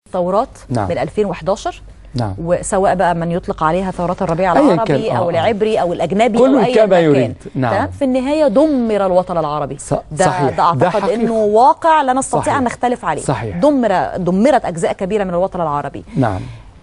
ثورات نعم. من 2011 نعم وسواء بقى من يطلق عليها ثورات الربيع أياً العربي كان، او آه. العبري او الاجنبي كل او اي كما مكان. يريد، نعم. تمام؟ في النهايه دمر الوطن العربي ص- ده صحيح. ده ده اعتقد حقيقة. انه واقع لا نستطيع صحيح. ان نختلف عليه صحيح. دمر دمرت اجزاء كبيره من الوطن العربي نعم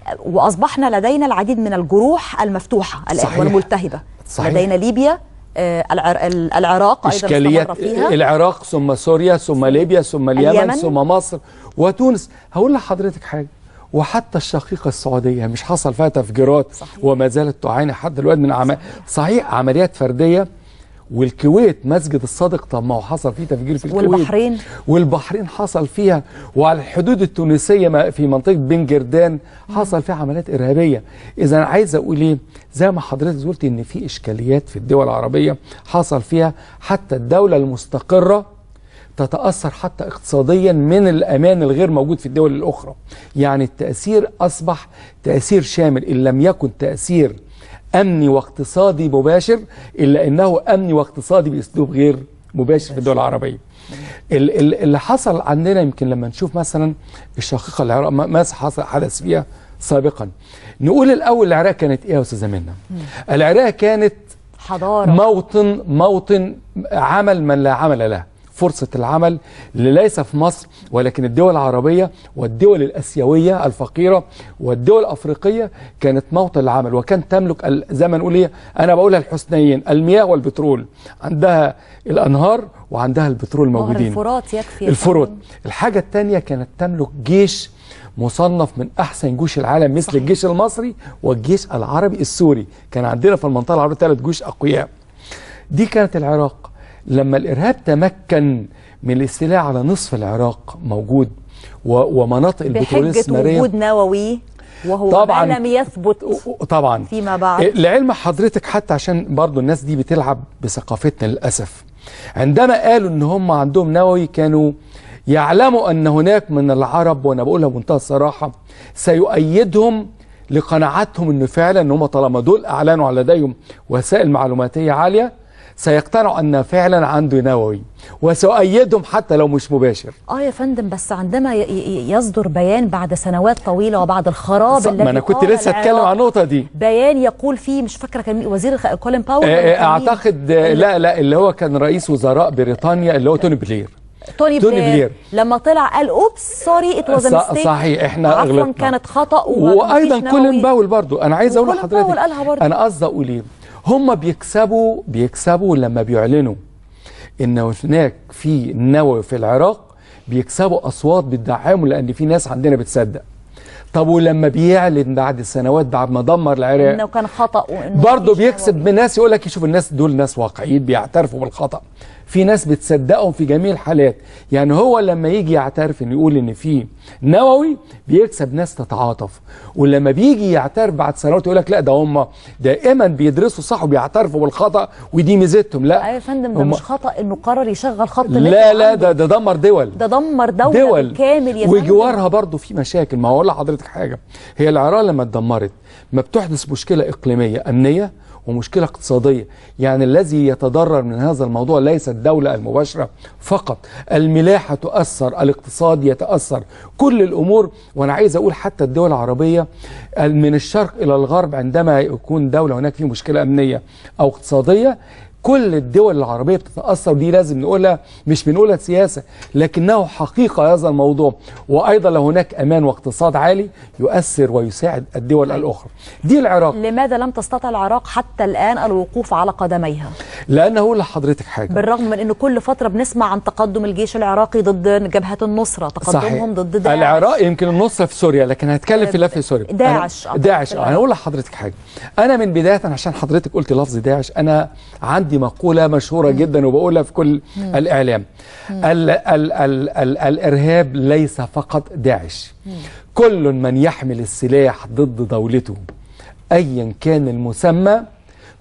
واصبحنا لدينا العديد من الجروح المفتوحه الان صحيح. والملتهبه صحيح. لدينا ليبيا آه، العر- ال- العراق ايضا إشكاليات استمر فيها العراق ثم سوريا ثم ليبيا ثم اليمن, اليمن. ثم مصر وتونس هقول لحضرتك حاجة وحتى الشقيقة السعودية مش حصل فيها تفجيرات صحيح. وما زالت تعاني حد دلوقتي من عمل صحيح عمليات فردية والكويت مسجد الصادق طب ما هو حصل فيه تفجير في الكويت والبحرين. والبحرين حصل فيها وعلى الحدود التونسية ما- في منطقة بن جردان حصل فيها عمليات إرهابية إذا أنا عايز أقول إيه زي ما حضرتك قلت إن في إشكاليات في الدول العربية حصل فيها حتى الدولة المستقرة تتأثر حتى اقتصاديا من الأمان الغير موجود في الدول الأخرى يعني التأثير أصبح تأثير شامل إن لم يكن تأثير أمني واقتصادي مباشر إلا أنه أمني واقتصادي بأسلوب غير مباشر في الدول العربية ال- ال- اللي حصل عندنا يمكن لما نشوف مثلا الشقيقة العراق ما ما حصل حدث فيها سابقا نقول الأول العراق كانت إيه يا أستاذة منى العراق كانت حضاره موطن موطن عمل من لا عمل له فرصة العمل اللي ليس في مصر ولكن الدول العربية والدول الأسيوية الفقيرة والدول الأفريقية كانت موطن العمل وكان تملك ال- زي ما نقول إيه أنا بقولها الحسنيين المياه والبترول عندها الأنهار وعندها البترول نهر موجودين الفرات يكفي يا الفروت فندم. الحاجة التانية كانت تملك جيش مصنف من أحسن جيوش العالم مثل صحيح. الجيش المصري والجيش العربي السوري كان عندنا في المنطقة العربية ثلاث جيوش أقوياء دي كانت العراق لما الإرهاب تمكن من الاستيلاء على نصف العراق موجود و- ومناطق البترول بحجه الاستثمارية وجود نووي وهو طبعاً. ما لم يثبت طبعا فيما بعد. لعلم حضرتك حتى عشان برضو الناس دي بتلعب بثقافتنا للأسف عندما قالوا ان هم عندهم نووي كانوا يعلموا ان هناك من العرب وانا بقولها بمنتهى الصراحة سيؤيدهم لقناعتهم انه فعلا ان هم طالما دول اعلنوا على لديهم وسائل معلوماتية عالية سيقتنعوا ان فعلا عنده نووي وسيؤيدهم حتى لو مش مباشر اه يا فندم بس عندما ي- ي- يصدر بيان بعد سنوات طويلة وبعد الخراب ص- الذي ما انا كنت قام لسه اتكلم العراق عن النقطة دي بيان يقول فيه مش فاكره كان مين- وزير الخ- كولين باول ولا آه، كان مين؟ اعتقد آه، لا لا اللي هو كان رئيس وزراء بريطانيا اللي هو توني بلير توني, توني بلير, بلير. لما طلع قال اوبس سوري ات واز ص- صحيح، إحنا عفوا غلطنا. كانت خطا وما وايضا فيش كولين نووي. باول برضو انا عايز اقول وكولين باول لحضرتك قالها برضو. انا قصدي اقول ايه هم بيكسبوا بيكسبوا لما بيعلنوا ان هناك في نووي في العراق بيكسبوا اصوات بتدعموا لان في ناس عندنا بتصدق طب ولما بيعلن بعد سنوات بعد ما دمر العراق انه كان خطا وانه برضه مفيش بيكسب نووي. من ناس يقول لك يشوف الناس دول ناس واقعيين بيعترفوا بالخطأ في ناس بتصدقهم في جميع الحالات يعني هو لما يجي يعترف انه يقول ان في نووي بيكسب ناس تتعاطف ولما بيجي يعترف بعد سنوات يقول لك لا ده هم دائما بيدرسوا صح وبيعترفوا بالخطأ ودي ميزتهم لا ايوه يا فندم ده هم- مش خطا انه قرر يشغل خط لا نت لا عنده. ده ده دمر دول ده دمر دوله دول بالكامل يا فندم وجوارها برضه في مشاكل ما هقول لحضرتك حاجه هي العراق لما اتدمرت ما بتحدث مشكله اقليميه امنيه ومشكله اقتصاديه يعني الذي يتضرر من هذا الموضوع ليس الدوله المباشره فقط الملاحه تؤثر الاقتصاد يتاثر كل الامور وانا عايز اقول حتى الدول العربيه من الشرق الى الغرب عندما يكون دوله هناك في مشكله امنيه او اقتصاديه كل الدول العربية بتتأثر ودي لازم نقولها مش بنقولها سياسة لكنه حقيقة هذا الموضوع وأيضا لو هناك أمان واقتصاد عالي يؤثر ويساعد الدول الأخرى دي العراق لماذا لم تستطع العراق حتى الان الوقوف على قدميها لأن أقول لحضرتك حاجة بالرغم من انه كل فتره بنسمع عن تقدم الجيش العراقي ضد جبهه النصره تقدمهم ضد داعش العراق يمكن النصرة في سوريا لكن هتكلم في لف سوريا داعش. أنا داعش في آه، انا اقول لحضرتك حاجه انا من بدايه عشان حضرتك قلت لفظ داعش انا عندي مقوله مشهوره جدا وبقولها في كل الاعلام ال ال ال ال الارهاب ليس فقط داعش كل من يحمل السلاح ضد دولته ايا كان المسمى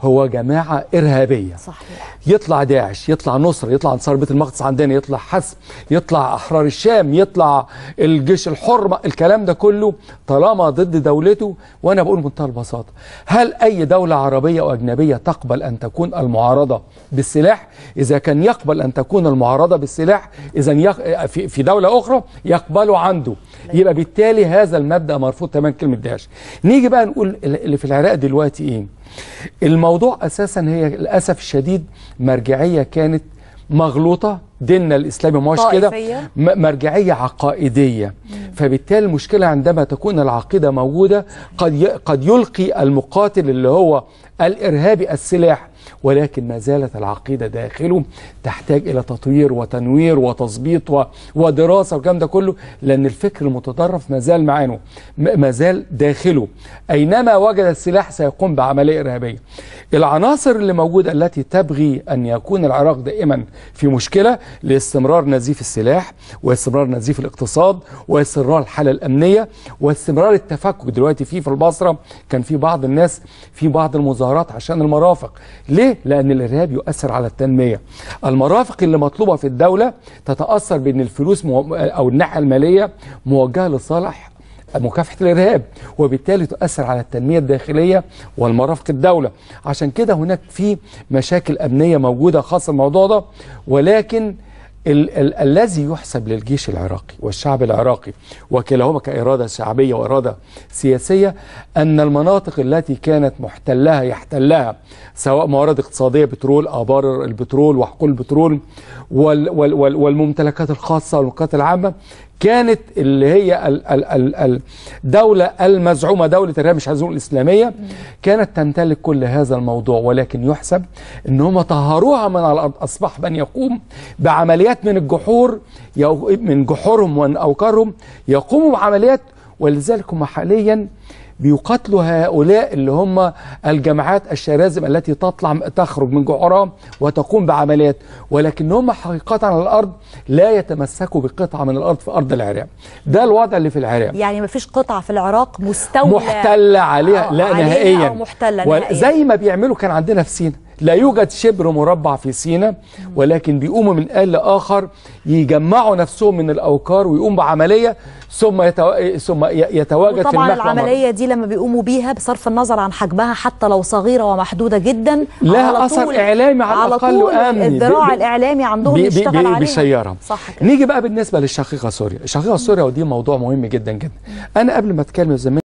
هو جماعه ارهابيه صحيح يطلع داعش يطلع نصر يطلع انصار بيت المقدس عندنا يطلع حسم يطلع احرار الشام يطلع الجيش الحر الكلام ده كله طالما ضد دولته وانا بقول بمنتهى البساطه هل اي دوله عربيه او اجنبيه تقبل ان تكون المعارضه بالسلاح اذا كان يقبل ان تكون المعارضه بالسلاح اذا يق... في في دوله اخرى يقبلوا عنده يبقى بالتالي هذا المبدا مرفوض تماما كلمه داعش نيجي بقى نقول اللي في العراق دلوقتي ايه الموضوع اساسا هي للاسف الشديد مرجعيه كانت مغلوطه ديننا الاسلامي ما هوش كده طائفية. م- مرجعيه عقائديه فبالتالي المشكله عندما تكون العقيده موجوده قد ي- قد يلقي المقاتل اللي هو الارهابي السلاح ولكن ما زالت العقيده داخله تحتاج الى تطوير وتنوير وتظبيط و- ودراسه والكلام ده كله لان الفكر المتطرف ما زال معانه م- ما زال داخله اينما وجد السلاح سيقوم بعمليه ارهابيه العناصر اللي موجوده التي تبغي ان يكون العراق دائما في مشكله لاستمرار نزيف السلاح واستمرار نزيف الاقتصاد واستمرار الحاله الامنيه واستمرار التفكك دلوقتي في في البصره كان في بعض الناس في بعض المظاهرات عشان المرافق ليه لان الارهاب يؤثر على التنميه المرافق اللي مطلوبه في الدوله تتاثر بان الفلوس مو... او الناحيه الماليه موجهه لصالح مكافحة الإرهاب وبالتالي تؤثر على التنمية الداخلية والمرافق الدولة عشان كده هناك في مشاكل أمنية موجودة خاصة الموضوع ده ولكن ال ال الذي يحسب للجيش العراقي والشعب العراقي وكلاهما كإرادة شعبية وإرادة سياسية أن المناطق التي كانت محتلها يحتلها سواء موارد اقتصادية بترول آبار البترول وحقول البترول وال وال وال والممتلكات الخاصة والممتلكات العامة كانت اللي هي ال- ال- ال- الدولة المزعومة دولة الإرهاب مش عايز أقول الإسلامية كانت تمتلك كل هذا الموضوع ولكن يحسب إن هم طهروها من على الأرض أصبح من يقوم بعمليات من الجحور يو- من جحورهم ومن أوكارهم يقوموا بعمليات ولذلك هم حاليا بيقاتلوا هؤلاء اللي هم الجماعات الشرازم التي تطلع تخرج من جحورها وتقوم بعمليات ولكن هم حقيقة على الأرض لا يتمسكوا بقطعة من الأرض في أرض العراق ده الوضع اللي في العراق يعني ما فيش قطعة في العراق مستولى محتلة عليها آه، لا عليها نهائيا أو محتلة و- نهائيا. زي ما بيعملوا كان عندنا في سينا لا يوجد شبر مربع في سينا ولكن بيقوموا من آن لآخر يجمعوا نفسهم من الأوكار ويقوموا بعملية ثم يتو... ثم ي- يتواجد في وطبعا المحور العملية دي لما بيقوموا بيها بصرف النظر عن حجمها حتى لو صغيرة ومحدودة جدا لها على أثر طول- إعلامي على الأقل طول وأمني. الذراع بي- الإعلامي عندهم بي- بي- يشتغل بي- عليها بيشيرها صح كده نيجي بقى بالنسبة للشقيقة سوريا الشقيقة سوريا ودي موضوع مهم جدا جدا أنا قبل ما أتكلم زمان